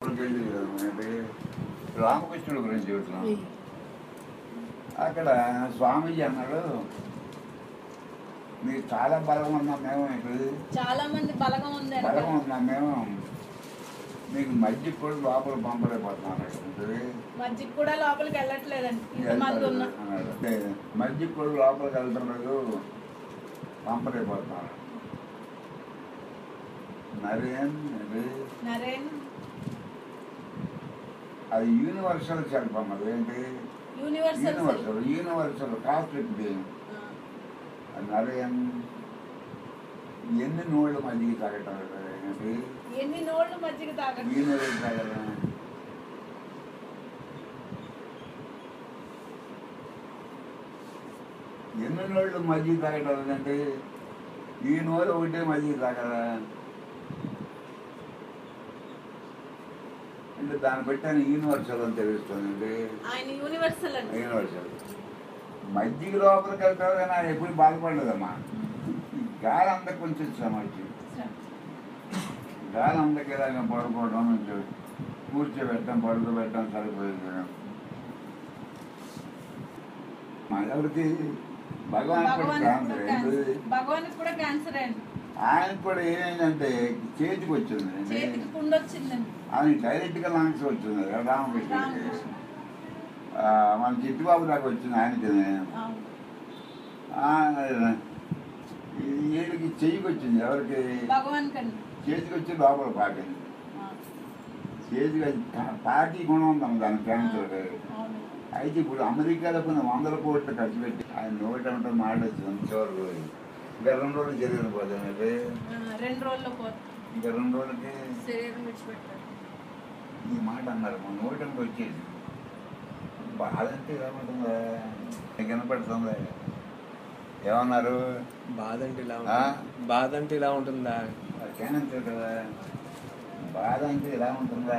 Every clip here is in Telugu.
వెళ్ళి అంటే రామకృష్ణుడి గురించి చెబుతున్నాం అక్కడ స్వామీజీ అన్నాడు మీరు చాలా బలం ఉన్నాం మేము ఇప్పుడు చాలా మంది బలగా ఉంది బలం వెనకాల. ఉన్నాం మేము మీకు మధ్య కూడా లోపల పంపలేకపోతున్నాం అన్నాడు మధ్య కూడా లోపలికి వెళ్ళట్లేదండి ఇంతమంది ఉన్నా అన్నాడు అంటే మధ్య కూడా లోపలికి వెళ్తున్నారు పంపలేకపోతున్నాడు నరేన్ ఇది నరేన్ అది యూనివర్సల్ శిల్పం అది ఏంటి universal cell. Universal universal cosmic being ఆ, నరేన్ ఎన్ని నోళ్ళు మధ్యకి తాగటం ఏంటి ఎన్ని నోళ్ళు మజ్జిగ తాగండి యూనివర్సల్ తాగడం ఎన్ని నోళ్ళు మధ్యకి తాగటం అంటే ఈ నోరు ఒకటే మధ్యకి తాగదా అంటే దాన్ని బట్టి ఆయన యూనివర్సల్ అని తెలుస్తుంది ఆయన యూనివర్సల్ అండి యూనివర్సల్ మధ్యకి లోపలికి వెళ్తావు కానీ ఆయన ఎప్పుడు బాధపడలేదమ్మా ఈ గాలి అంతా కొంచెం సమస్య గాలి అంతకి ఇలాగ పడుకోవడం ఇంకా కూర్చోబెట్టడం పడుకోబెట్టడం సరిపోయింది మా ఎవరికి భగవాన్ కూడా భగవాన్ క్యాన్సర్ క్యాన్సర్ ఏంటి? భగవానికి కూడా క్యాన్సర్ అండి ఆయనకు కూడా ఏమైందంటే చేతికి వచ్చింది చేతికి పుండు వచ్చిందండి ఆయన డైరెక్ట్ గా లాంగ్స్ వచ్చింది కదా రామకృష్ణకి రామకృష్ణ. ఆ, మన చిట్టుబాబు దాకా వచ్చింది ఆయనకి అవును. వీడికి చెయ్యికి వచ్చింది ఎవరికి భగవాన్ కండి చేతికి వచ్చి లోపల పాకింది ఆ, చేతికి అది పా- పాకి గుణం ఉందాం దాని క్యాన్సర్ అవును అయితే ఇప్పుడు అమెరికాలో కొన్ని వందల కోట్లు ఖర్చు పెట్టి ఆయన నోటంటే మాట వచ్చింది చివరి రోజు ఇంకా రెండు రోజులు జరిగిన పోతుంది ఆ, రెండు రోజుల్లో పోతుంది ఇంకా రెండు రోజులకి శరీరం విడిచిపెట్టారు ఈ మాట అన్నారు మా నోటంటే వచ్చేది బాధ అంటే ఎలా ఉంటుందా నీకు వినపడుతుందా ఏమన్నారు బాధ అంటే ఇలా ఆ? ఉంటుంది బాధ అంటే ఇలా ఉంటుందా అది క్యాన్సర్ కదా బాధ అంటే ఇలా ఉంటుందా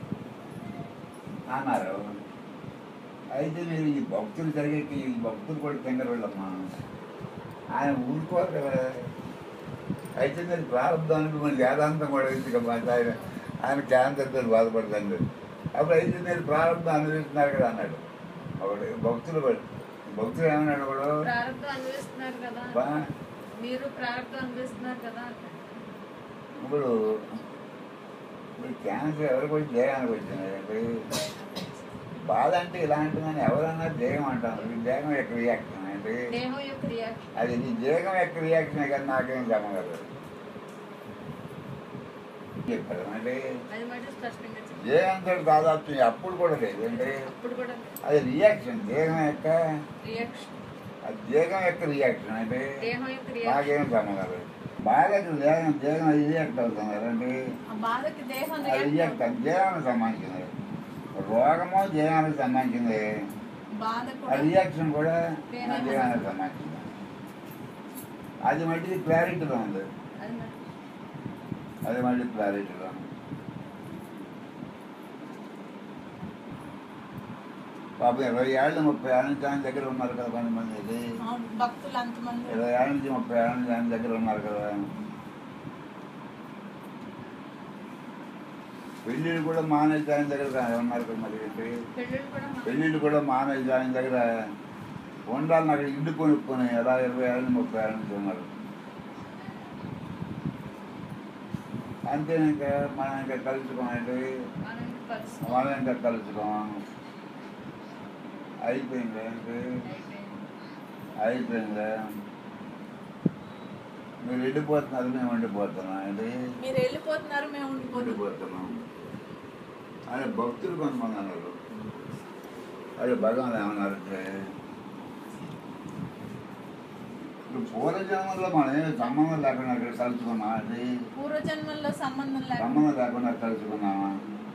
అన్నారు అయితే మీరు ఈ భక్తులు జరిగేకి ఈ భక్తులు కూడా తెంగరోళ్ళమ్మా ఆయన ఊరుకోరు కదా అయితే మీరు ప్రారంభానికి మరి వేదాంతం కూడా ఎందుకు ఆయన ఆయన క్యాన్సర్తో బాధపడుతుంది అప్పుడు అయితే మీరు ప్రారంభం అనుభవిస్తున్నారు కదా అన్నాడు ఒకటి భక్తులు కూడా భక్తులు ఏమన్నాడు కూడా ప్రారంభం అనుభవిస్తున్నారు కదా బా మీరు ప్రారంభం అనుభవిస్తున్నారు కదా ఇప్పుడు ఇప్పుడు క్యాన్సర్ ఎవరికి వచ్చి దేహానికి వచ్చింది అంటే బాధ అంటే ఇలాంటిదని ఎవరన్నా దేహం అంటారు ఈ దేహం యొక్క రియాక్షన్ అంటే దేహం యొక్క రియాక్షన్ అది నీ దేహం యొక్క రియాక్షన్ కానీ నాకేం సమగలదు చెప్పారు అంటే అది మటు స్పష్టంగా చెప్పారు. దేహంతో దాదాపు అప్పుడు కూడా లేదు అంటే అప్పుడు కూడా అది రియాక్షన్ దేహం యొక్క రియాక్షన్ అది దేహం యొక్క రియాక్షన్ అంటే దేహం యొక్క రియాక్షన్ నాకేం సమగలదు బాగా దేహం దేహం రియాక్ట్ అవుతుంది అంటే ఆ బాధకి దేహం అది react రియాక్ట్ అవుతుంది. దేహానికి సంబంధించింది రోగము దేహానికి సంబంధించింది బాధ ఆ కూడా రియాక్షన్ కూడా దేహానికి దేహానికి సంబంధించింది అది మళ్ళీ క్లారిటీలో ఉంది అది మటు అది మళ్ళీ క్లారిటీలో ఉంది పాపం ఇరవై ఏళ్ళు ముప్పై ఏళ్ళ నుంచి ఆయన దగ్గర ఉన్నారు కదా కొంతమంది ఇది అవును భక్తులు అంతమంది ఇరవై ఏళ్ళ నుంచి ముప్పై ఏళ్ళ నుంచి ఆయన దగ్గర ఉన్నారు కదా పెళ్ళిళ్ళు కూడా మానేసి ఆయన దగ్గర ఉన్నారు కదా మరి ఏంటి పెళ్ళిళ్ళు కూడా మా- పెళ్ళిళ్ళు కూడా మానేసి ఆయన దగ్గర ఉండాలని అక్కడ ఇల్లు కొనుక్కొని ఎలా ఇరవై ఏళ్ళ నుంచి ముప్పై ఏళ్ళ నుంచి ఉన్నారు అంతే ఇంకా మనం ఇంకా కలుసుకోమండి మనం కలిసి మనం ఇంకా కలుసుకోం అయిపోయింది ఏంటి అయిపోయింది. అయిపోయింది మీరు వెళ్ళిపోతున్నారు మేము ఉండిపోతున్నాం ఏంటి మీరు వెళ్ళిపోతున్నారు మేము ఉండిపోతున్నాం ఉండిపోతున్నాం అదే భక్తులు కొంతమంది అన్నారు అదే భగవాన్ ఏమన్నారంటే ఇప్పుడు పూర్వజన్మలో మనం ఏమి సంబంధం లేకుండా అక్కడ కలుసుకున్నాం అది పూర్వజన్మల్లో సంబంధం లేకుండా సంబంధం లేకుండా కలుసుకున్నామా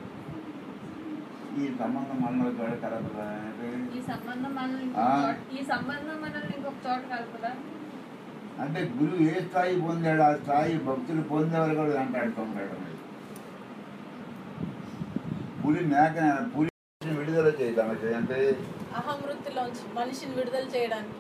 ఈ సంబంధం మనలో కూడా కలపదా అంటే ఈ సంబంధం మనల్ని ఆ. ఇంకొక చోట ఈ సంబంధం మనల్ని ఇంకొక చోట కలుపుదా అంటే గురువు ఏ స్థాయి పొందాడు ఆ స్థాయి భక్తులు పొందేవారు కూడా వెంటాడుతుంటాడు మరి. పులి మేక పులి విడుదల చేయటం అంటే అహమృతిలోంచి మనిషిని విడుదల చేయడానికి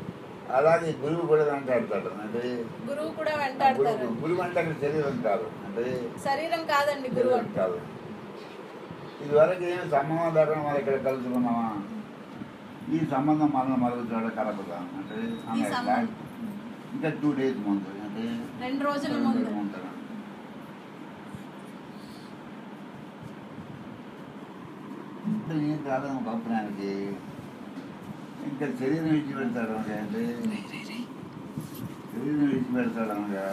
అలాగే గురువు కూడా వెంటాడతాడు అంటే గురువు కూడా గురువు వెంటాడతారు గురువు అంటే అక్కడ శరీరం కాదు అంటే అంటే శరీరం కాదండి గురువు అంటే కాదు ఇదివరకు ఏం సంబంధం లేకుండా మనం ఇక్కడ కలుసుకున్నామా ఈ సంబంధం మనం మరొక చోట కలపదా అంటే ఈ సంబంధం. ఇంకా టూ డేస్ ముందు అంటే రెండు రోజుల రెండు ముందు రోజులు ఉంటారా? అంటే ఏం కాదు పంపడానికి ఇంకా శరీరం విడిచి పెడతాడు అంటే శరీరం విడిచి పెడతాడు అనగా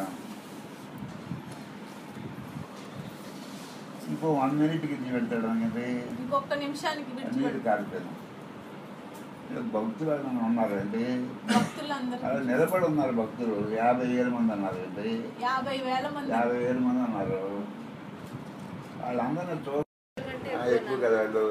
ఇంకో వన్ మినిట్కి ఇచ్చి పెడతాడు అంటే ఇంకొక నిమిషానికి నీరు విడిచిపెట్టు కారుతాను భక్తులు ఎవరైనా ఉన్నారు అంటే భక్తులందరూ అలా నిలబడి ఉన్నారు భక్తులు యాభై వేల మంది అన్నారు అంటే యాభై వేల మంది యాభై వేల మంది అన్నారు వాళ్ళందరినీ చూ ఎందుకంటే ఆ, ఎక్కువ కదా వాళ్ళు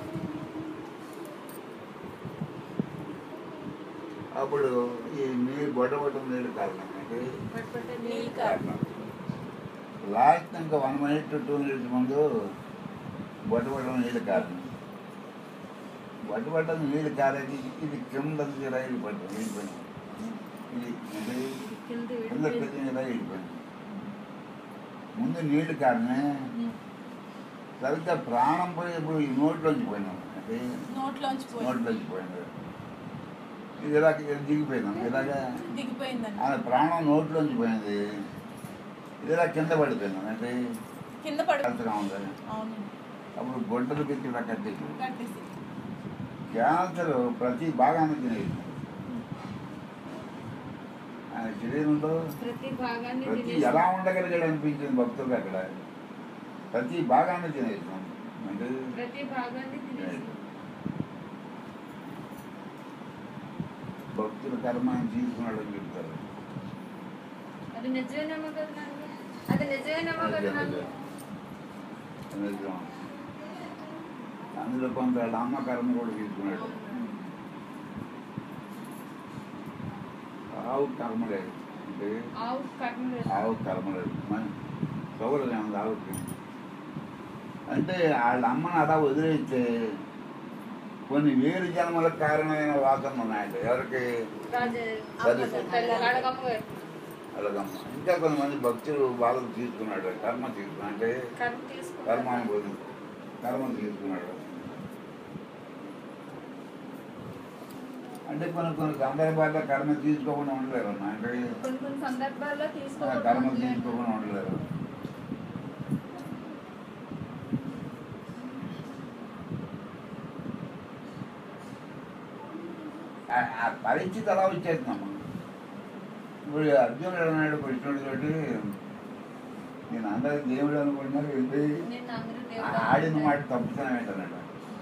అప్పుడు ఈ నీరు బొడ్డబొట్టం నీళ్ళు కారణం అంటే పట్టుపట్టే నీళ్ళు నీళ్ళు కారణం. లాస్ట్ ఇంకా వన్ మినిట్ టూ మినిట్స్ ముందు బొడ్డబొట్టం నీళ్ళు కారణం బొడ్డబొట్టం నీళ్ళు కారేది ఇది కింద నుంచి రైలు పట్టం నీళ్ళు పని ఇది అంటే కింద కింద విడిపోయి పెట్టిన రైలు పని ముందు నీళ్ళు కారణమే సరిగ్గా ప్రాణం పోయి ఇప్పుడు ఈ నోట్లోంచి పోయినాం అంటే నోట్లోంచి పోయి నోట్లోంచి పోయింది ఇది ఇలా దిగిపోయినాం ఇలాగా దిగిపోయిందండి ఆయన ప్రాణం నోట్లోంచి పోయింది ఇది ఇలా కింద పడిపోయినాం అంటే కింద పడి కలుసుగా ఉంది అవునండి అప్పుడు గొడ్డలు పెట్టి ఇలా కట్టేసి కట్టేసి క్యాన్సర్ ప్రతి భాగానికి తినేది ఆయన శరీరంలో ప్రతి భాగాన్ని ప్రతి తినేసి ఎలా ఉండగలిగాడు అనిపించింది భక్తులకు అక్కడ ప్రతి భాగాన్ని తినేసాం అంటే ప్రతి భాగాన్ని తినేసి భక్తుల కర్మాన్ని తీసుకున్నాడు అని చెప్తారు అది నిజమేనేమో కదా నాన్న? అది నిజమేనేమో కదా నాన్న? నిజం. అందులో కొంత వాళ్ళ అమ్మ కర్మ కూడా తీసుకున్నాడు ఆవు కర్మ లేదు అంటే ఆవు కర్మ లేదు. ఆవు కర్మ లేదు మన సౌరభం ఏముంది ఆవుకి అంటే వాళ్ళ అమ్మని అలా వదిలేస్తే కొన్ని వేరు జన్మలకు కారణమైన వాసనలు ఉన్నాయండి ఎవరికి రాజే సరే. తల్లి అడగమ్మ గారు. అలాగమ్మ ఇంకా కొంతమంది భక్తులు బాధలు తీసుకున్నాడు కర్మ తీసుకున్నాడు అంటే కర్మ తీసుకున్నాడు. కర్మానుభూతి కర్మ తీసుకున్నాడు అంటే కొన్ని కొన్ని సందర్భాల్లో కర్మ తీసుకోకుండా ఉండలేరు అన్న. అంటే కొన్ని కొన్ని సందర్భాల్లో ఆ, తీసుకోవాలి కర్మ తీసుకోకుండా ఉండలేరు ఆ- ఆ పరిస్థితి అలా వచ్చేస్తున్నాము ఇప్పుడు అర్జునుడు అన్నాడు కృష్ణుడితోటి నేను అందరికి దేవుడు అనుకుంటున్నారు ఏంటి నేను అందరూ ఆ దేవుడు ఆడిన మాట తప్పుతున్నాం ఏంటన్నాడు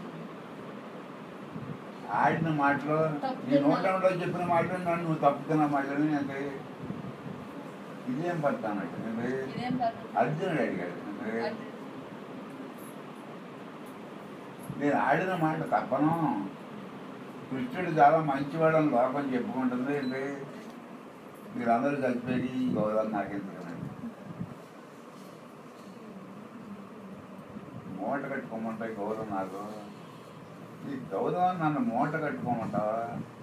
ఆడిన మాటలో నీ నోటంలో చెప్పిన మాటలు నన్ను నువ్వు తప్పుతున్న మాటలు అంటే ఇదేం పడతానట్టు అంటే ఇదేం పర్లేదు. అర్జునుడు అడిగాడు అంటే అది నేను ఆడిన మాట తప్పను కృష్ణుడు చాలా మంచివాడని లోకం చెప్పుకుంటుంది అంటే మీరందరూ చచ్చిపోయి ఈ గౌరవం నాకు ఎందుకనండి మూట కట్టుకోమంటాయి గౌరవం నాకు ఈ గౌరవం నన్ను మూట కట్టుకోమంటావా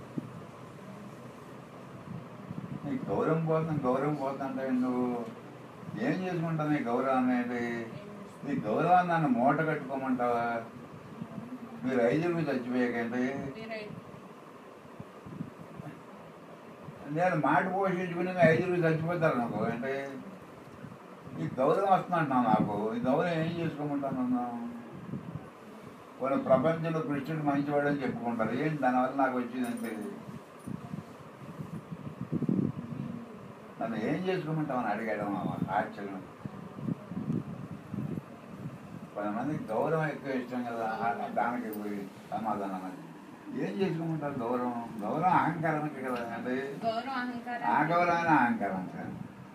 నీ గౌరవం పోతుంది గౌరవం పోతుంటే నువ్వు ఏం చేసుకుంటావు నీ గౌరవం అనేది నీ గౌరవాన్ని నన్ను మూట కట్టుకోమంటావా మీరు ఐదుగురు చచ్చిపోయాకంటే మీరే నేను మాట పోషించుకుని ఐదుగురు చచ్చిపోతారు నాకు అంటే ఈ గౌరవం వస్తుందంటున్నావు నాకు ఈ గౌరవం ఏం చేసుకోమంటాను నన్ను కొన్ని ప్రపంచంలో కృష్ణుడు మంచివాడు అని చెప్పుకుంటారు ఏంటి దానివల్ల నాకు వచ్చిందంటే నన్ను ఏం చేసుకోమంటామని అడిగాడు మా ఆశ్చర్యం కొంతమందికి గౌరవం ఎక్కువ ఇష్టం కదా ఆ- దానికి పోయి సమాధానం అది ఏం చేసుకోమంటారు గౌరవం గౌరవం అహంకారానికి కదా అంటే గౌరవం అహంకారం ఆ గౌరవమైన అహంకారం సార్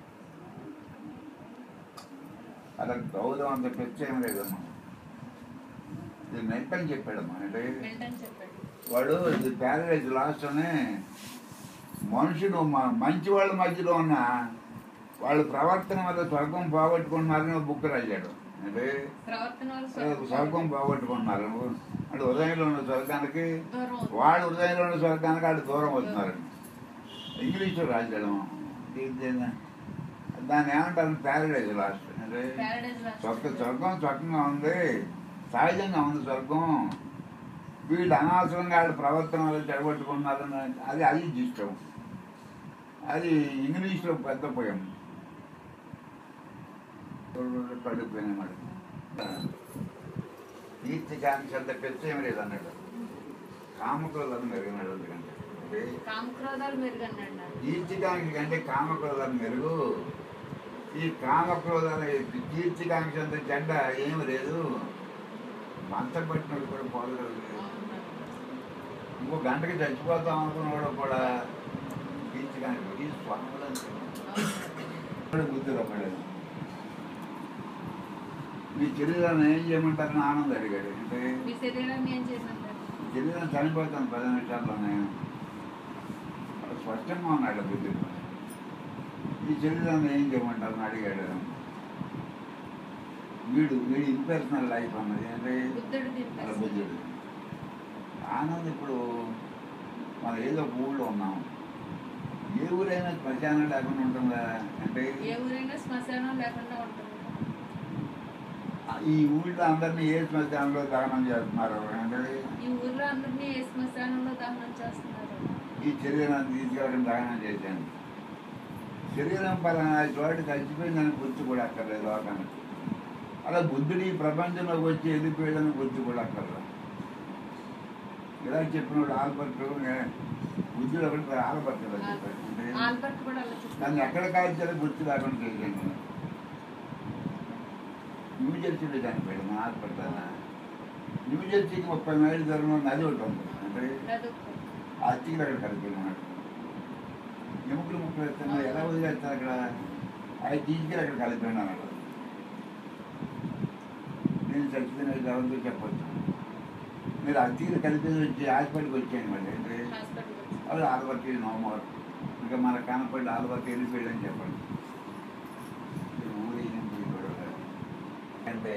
అలా గౌరవం అంత ప్రత్యేకం లేదమ్మా ఇది నెట్టని చెప్పాడమ్మా అంటే వెంటనే చెప్పాడు వాడు ఇది ప్యారడైజ్ లాస్ట్లోనే మనుషులు మ- మంచి వాళ్ళ మధ్యలో ఉన్న వాళ్ళ ప్రవర్తన వల్ల స్వర్గం పోగొట్టుకుంటున్నారని ఒక బుక్ రాశాడు అంటే ప్రవర్తన వల్ల స్వర్గం స్వర్గం పోగొట్టుకుంటున్నారు అంటే ఉదయంలో ఉన్న స్వర్గానికి దూరం అవుతుంది. వాడు హృదయంలో ఉన్న స్వర్గానికి వాడు దూరం అవుతున్నారు ఇంగ్లీష్లో రాశాడు ఇది- దాన్ని ఏమంటారు ప్యారడైజ్ లాస్ట్ అంటే ప్యారడైజ్ స్వర్గ స్వర్గం స్వర్గంగా ఉంది సహజంగా ఉంది స్వర్గం వీళ్ళు అనవసరంగా వాళ్ళ ప్రవర్తన వల్ల చెడగొట్టుకున్నారని అది అది ఇష్టం అది ఇంగ్లీష్లో పెద్ద పోయం పడిపోయినాయి మరి కీర్తికాంక్ష అంత పెద్ద ఏమి లేదు అన్నాడు కామక్రోధాలు మెరుగన్నాడు ఎందుకంటే అంటే కామక్రోధాలు మెరుగన్నాడు కీర్తికాంక్ష కంటే కామక్రోధాలు మెరుగు ఈ కామక్రోధాల కీర్తికాంక్ష అంత చెడ్డ ఏమి లేదు మంచం పట్టినోడు కూడా పోలేదు ఇంకో గంటకి చచ్చిపోతాం అనుకున్నవాడు కూడా కీర్తికాంక్ష ఈ స్వాములు బుద్ధి రమ్మలేదు మీ శరీరాన్ని ఏం చేయమంటారని ఆనందం అడిగాడు అంటే మీ శరీరాన్ని ఏం చేయమంటారు శరీరం చనిపోతాను పది నిమిషాల్లోనే వాడు స్పష్టంగా ఉన్నాడు బుద్ధి ఈ శరీరాన్ని ఏం చేయమంటారని అడిగాడు వీడు వీడి ఇంపర్సనల్ లైఫ్ అన్నది అంటే బుద్ధుడు అలా తింటారు బుద్ధుడు ఆనంద్ ఇప్పుడు మనం ఏదో ఒక ఊళ్ళో ఉన్నాం ఏ ఊరైనా శ్మశానం లేకుండా ఉంటుందా అంటే ఏ ఊరైనా శ్మశానం లేకుండా ఉంటుంది ఈ ఊళ్ళో అందరినీ ఏ శ్మశానంలో దహనం చేస్తున్నారు అంటే ఈ ఊర్లో అందరినీ ఏ శ్మశానంలో దహనం చేస్తున్నారు ఈ శరీరాన్ని తీసుకెళ్ళడం దహనం చేశాను శరీరం పలానా చోటు చచ్చిపోయిందని గుర్తు కూడా అక్కర్లేదు లోకానికి అలా బుద్ధుడు ఈ ప్రపంచంలోకి వచ్చి వెళ్ళిపోయాడని గుర్తు కూడా అక్కర్లేదు ఇలా చెప్పినప్పుడు ఆల్బర్ట్ బుద్ధుడు ఒకటి ఆల్బర్ట్ ఇలా చెప్పాడు అంటే ఆల్బర్ట్ కూడా అలా చెప్పారు నన్ను ఎక్కడ కాల్చాలో గుర్తు లేకుండా చేశాను న్యూ జెర్సీలో చనిపోయాడు మన ఆల్బర్ట్ అన్న న్యూ జెర్సీకి ముప్పై మైళ్ళు దూరంలో నది ఒకటి ఉంది అంటే అదొక ఆ చీర అక్కడ కలిపినాడు ఎముకలు ముక్కలు ఎత్తున్నా ఎలా వదిలేస్తారు అక్కడ అవి తీసుకెళ్ళి అక్కడ కలిపాను అన్నాడు నేను చచ్చిపోయిన ఎవరితో చెప్పొచ్చు మీరు ఆ తీరు కలిపేసి వచ్చి హాస్పిటల్కి వచ్చాను మళ్ళీ అంటే హాస్పిటల్ వచ్చి అది ఆల్బర్ట్ నో మోర్ ఇంకా మన కనపడి ఆల్బర్ట్ వెళ్ళిపోయాడని చెప్పండి ఈ ఊరి నుంచి ఈ గొడవ. అంటే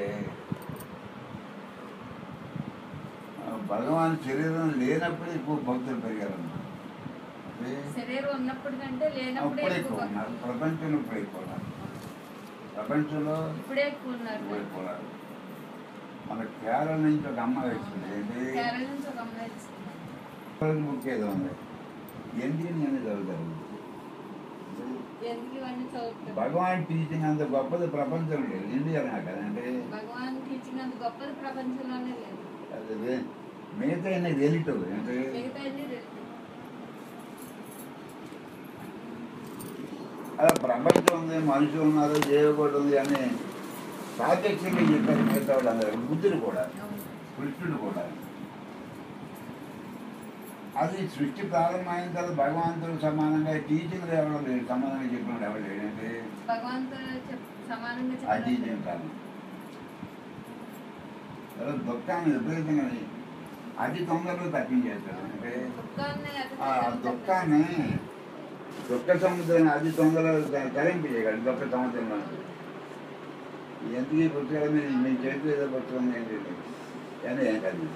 ఆ, భగవాన్ శరీరం లేనప్పుడు ఎక్కువ భక్తులు పెరిగారన్నమాట అంటే శరీరం ఉన్నప్పుడు కంటే లేనప్పుడే అప్పుడే ఎక్కువ ఎక్కువ ఉన్నారు ప్రపంచంలో ఇప్పుడు ఎక్కువ ఉన్నారు ప్రపంచంలో ఇప్పుడే ఎక్కువ ఉన్నారు ఎక్కువ ఎక్కువ ఉన్నారు మన కేరళ నుంచి ఒక అమ్మాయి వచ్చింది ఏంటి కేరళ నుంచి ఒక అమ్మాయి వచ్చింది బుక్ ఏదో ఉంది ఎందుకు నేను చదువుతాను ఎందుకు ఇవన్నీ చదువుతారు భగవాన్ టీచింగ్ అంత గొప్పది ప్రపంచంలో లేదు ఇండియా కదంటే భగవాన్ టీచింగ్ అంత గొప్పది ప్రపంచంలోనే లేదు అది వే- మిగతా అన్ని రిలేటివ్ అంటే మిగతా అన్ని లేదు. అలా ప్రపంచం ఉంది మనుషులు ఉన్నారు దేవుడు ఉంది అని సాపేక్షంగా చెప్పారు మిగతా వాళ్ళు అందరూ బుద్ధుడు కూడా అవును. కృష్ణుడు కూడా అది సృష్టి ప్రారంభమైన తర్వాత భగవంతుడు సమానంగా టీచింగ్ ఎవరు లేడు సమానంగా చెప్పినాడు ఎవరు లేడంటే భగవంతుడు చెప్ సమానంగా ఆ చెప్పారు టీచింగ్ కాదు తర్వాత దుఃఖాన్ని విపరీతంగా అతి తొందరలో తప్పించేస్తాడు అంటే దుఃఖాన్ని అతి ఆ తొందరగా దుఃఖాన్ని దుఃఖ సముద్రాన్ని అతి తొందరలో తరింపు చేయగలడు దుఃఖ సముద్రంలో ఎందుకు ఈ పుస్తకాలు మీరు మీ చేతిలో ఏదో పుస్తకం ఏంటి అని ఏం కాదు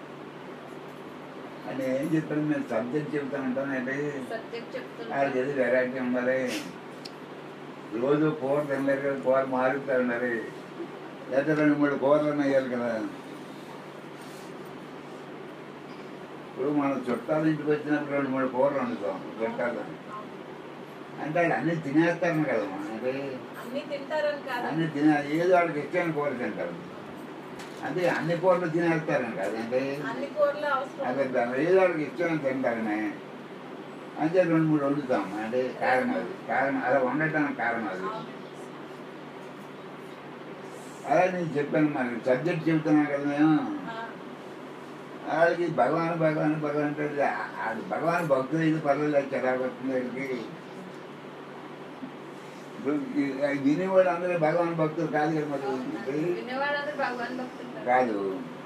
అని ఏం చెప్పాను మీరు సబ్జెక్ట్ చెప్తానంటాను అంటే సబ్జెక్ట్ చెప్తున్నారు వాళ్ళకి ఏది వెరైటీ ఉండాలి రోజు కూర తినలేరు కదా కూర మారుతూ ఉండాలి లేదా రెండు మూడు కూరలు వేయాలి కదా ఇప్పుడు మన చుట్టాల ఇంటికి వచ్చినప్పుడు రెండు మూడు కూరలు వండుతాం చుట్టాలు అంటే వాళ్ళు అన్నీ తినేస్తాను కదా అంటే అన్ని తింటారని కాదు అన్ని తినే ఏదో వాళ్ళకి ఇష్టమైన కూర తింటారు అంటే అన్ని కూరలు తినేస్తారని కాదు అంటే అన్ని కూరలు అవసరం అదే దాని ఏదో వాళ్ళకి ఇష్టమైన తింటారని అంటే రెండు మూడు వండుతాం అంటే కారణం అది కారణం అలా వండటానికి కారణం అది అలా నేను చెప్పాను మరి సబ్జెక్ట్ చెబుతున్నాను కదా నేను ఆ, వాళ్ళకి భగవాన్ భగవాన్ భగవాన్ అంటే ఆ- ఆ భగవాన్ భక్తులు ఇది పర్లేదు చిరాకు వస్తుంది వీళ్ళకి ఇప్పుడు ఈ- ఈ వినేవాడు అందరూ భగవాన్ భక్తులు కాదు కదా మరి ఇప్పుడు వినేవాళ్ళందరూ భగవాన్ భక్తుంటారు కాదు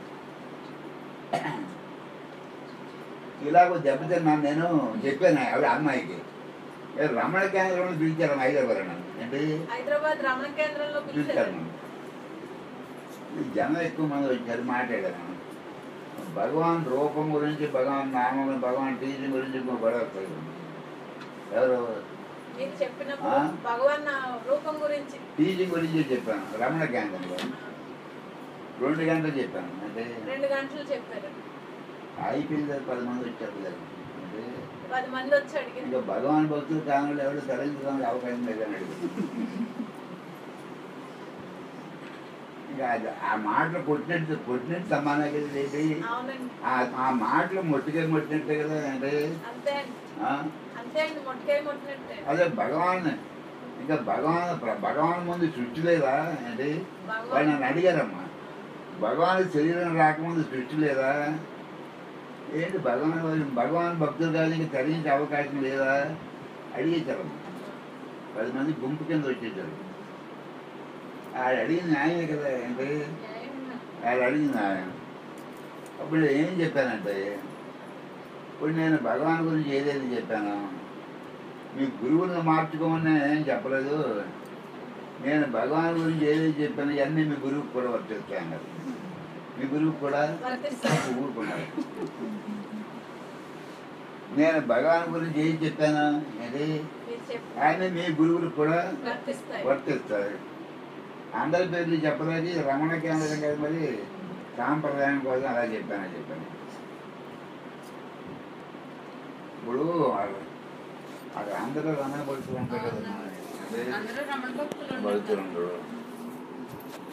ఇలాగ దెబ్బతిన్నాను నేను చెప్పాను ఆవిడ అమ్మాయికి ఏ రమణ కేంద్రంలో పిలిచారు హైదరాబాద్ నన్ను అంటే హైదరాబాద్ రమణ కేంద్రంలో పిలిచారు పిలిచారు నన్ను ఈ జనం ఎక్కువ మంది వచ్చారు మాట్లాడాను భగవాన్ రూపం గురించి భగవాన్ నామం భగవాన్ టీచింగ్ గురించి ఇంకో గొడవ వస్తుంది. ఎవరు మీరు చెప్పినప్పుడు ఆ? భగవాన్ నా రూపం గురించి టీచింగ్ గురించి చెప్పాను రమణ కేంద్రంలో రెండు గంటలు చెప్పాను అంటే రెండు గంటలు చెప్పారు అయిపోయిన తర్వాత పది మంది వచ్చారు కదా. అంటే పది మంది వచ్చి అడిగింది ఇంకా భగవాన్ భక్తులు కానులు ఎవరు తరలించడానికి అవకాశం లేదని అడిగింది ఇంకా అది- ఆ మాటలు కొట్టినట్టు కొట్టినట్టు సమానం కదా ఏంటి అవునండి ఆ ఆ మాటలు మొట్టిగా కొట్టినట్టే కదా అంటే అంతే అండి ఆ? అంతే అండి మొట్టకాయ మొట్టినట్టే అదే భగవాన్ ఇంకా భగవాన్ ప్ర- భగవాన్ ముందు సృష్టి లేదా అంటే వాళ్ళు భగవాన్ నన్ను అడిగారమ్మా భగవాన్ శరీరం రాకముందు సృష్టి లేదా ఏంటి భగవాన్ భగవాన్ భక్తులు కాదు ఇంకా తరించే అవకాశం లేదా అడిగేశారమ్మా పది మంది గుంపు కింద వచ్చేసారు ఆడు అడిగింది న్యాయమే కదా అంటే న్యాయంగా. ఆడు అడిగింది న్యాయం అప్పుడు నేను ఏం చెప్పానంటే ఇప్పుడు నేను భగవాన్ గురించి ఏదైతే చెప్పాను మీ గురువులను మార్చుకోమని నేను ఏం చెప్పలేదు నేను భగవాన్ గురించి ఏదైతే చెప్పాను ఇవన్నీ మీ గురువుకి కూడా వర్తిస్తాయి అన్నారు మీ గురువుకి కూడా వర్తిస్తాయి ఊరుకున్నారు నేను భగవాన్ గురించి ఏం చెప్పాను అది మీరు చెప్పి ఆయన మీ గురువులకు కూడా వర్తిస్తాయి వర్తిస్తారు అందరి పేర్లు చెప్పలేదు ఇది రమణ కేంద్రం కాదు మరి సాంప్రదాయం కోసం అలా చెప్పాను చెప్పాను ఇప్పుడు వాళ్ళు- అక్కడ అందరూ రమణ భక్తులు ఉంటారు కదా అదే అందరూ రమణ భక్తులు భక్తులు ఉన్నారు. ఉండరు